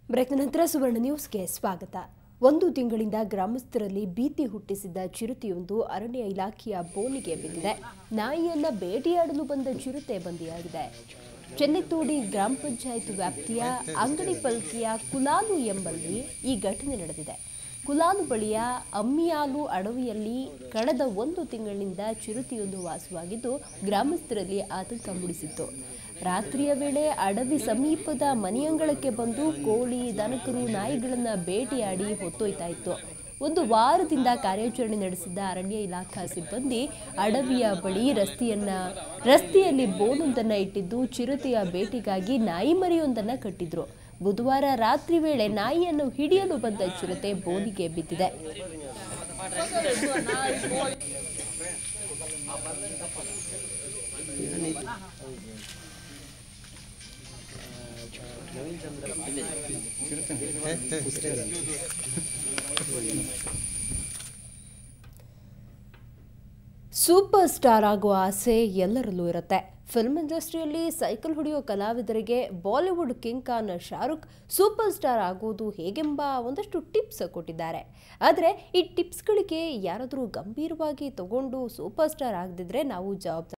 break ನಂತರ ಸುವರ್ಣ ನ್ಯೂಸ್ಗೆ ಸ್ವಾಗತ ಒಂದು ತಿಂಗಳಿಂದ ಗ್ರಾಮಸ್ಥರಲ್ಲಿ ಭೀತಿ ಹುಟ್ಟಿಸಿದ್ದ ಚಿರತೆಯೊಂದು ಅರಣ್ಯ ಇಲಾಖೆಯ ಬೋನಿಗೆ ಬಿದ್ದಿದೆ ನಾಯಿಯನ್ನ ಬೇಟೆಯಾಡಲು ಬಂದ ಚಿರತೆ ಬಂದಿಯಾಗಿದೆ ಚೆನ್ನೆತ್ತೋಡಿ ಗ್ರಾಮ ಪಂಚಾಯತ್ ವ್ಯಾಪ್ತಿಯ ಅಂಗಡಿ ಪಲ್ಕಿಯ ಕುಲಾಲು ಎಂಬಲ್ಲಿ ಈ ಘಟನೆ ನಡೆದಿದೆ ಕುಲಾಲು ಬಳಿಯ ಅಮ್ಮಿಯಾಲು ಅಡವಿಯಲ್ಲಿ ಕಳೆದ ಒಂದು ತಿಂಗಳಿನಿಂದ ಚಿರತೆಯೊಂದು ವಾಸವಾಗಿದ್ದು ಗ್ರಾಮಸ್ಥರಲ್ಲಿ ಆತಂಕ ಮೂಡಿಸಿತ್ತು ರಾತ್ರಿಯ ವೇಳೆ ಅಡವಿ ಸಮೀಪದ ಮನೆಯಂಗಳಕ್ಕೆ ಬಂದು ಕೋಳಿ ದನಕರು ನಾಯಿಗಳನ್ನ ಬೇಟೆಯಾಡಿ ಹೊತ್ತೊಯ್ತಾ ಇತ್ತು ಒಂದು ವಾರದಿಂದ ಕಾರ್ಯಾಚರಣೆ ನಡೆಸಿದ್ದ ಅರಣ್ಯ ಇಲಾಖಾ ಸಿಬ್ಬಂದಿ ಅಡವಿಯ ಬಳಿ ರಸ್ತೆಯನ್ನ ರಸ್ತೆಯಲ್ಲಿ ಬೋನೊಂದನ್ನ ಇಟ್ಟಿದ್ದು ಚಿರತೆಯ ಬೇಟೆಗಾಗಿ ನಾಯಿ ಮರಿಯೊಂದನ್ನ ಕಟ್ಟಿದ್ರು ಬುಧವಾರ ರಾತ್ರಿ ವೇಳೆ ನಾಯಿಯನ್ನು ಹಿಡಿಯಲು ಬಂದ ಚಿರತೆ ಬೋನಿಗೆ ಬಿದ್ದಿದೆ ಸೂಪರ್ ಸ್ಟಾರ್ ಆಗುವ ಆಸೆ ಎಲ್ಲರಲ್ಲೂ ಇರುತ್ತೆ ಫಿಲ್ಮ್ ಇಂಡಸ್ಟ್ರಿಯಲ್ಲಿ ಸೈಕಲ್ ಹೊಡೆಯೋ ಕಲಾವಿದರಿಗೆ Bollywood king Khan Shahrukh super star ಆಗೋದು ಹೇಗೆಂಬ ಒಂದಷ್ಟು ಟಿಪ್ಸ್ ಕೊಟ್ಟಿದ್ದಾರೆ ಆದರೆ ಈ ಟಿಪ್ಸ್ಗಳಿಗೆ ಯಾರಾದರೂ ಗಂಭೀರವಾಗಿ ತಗೊಂಡು ಸೂಪರ್ ಸ್ಟಾರ್ ಆಗದಿದ್ರೆ ನಾವು ಜವಾಬ್ದಾರಿ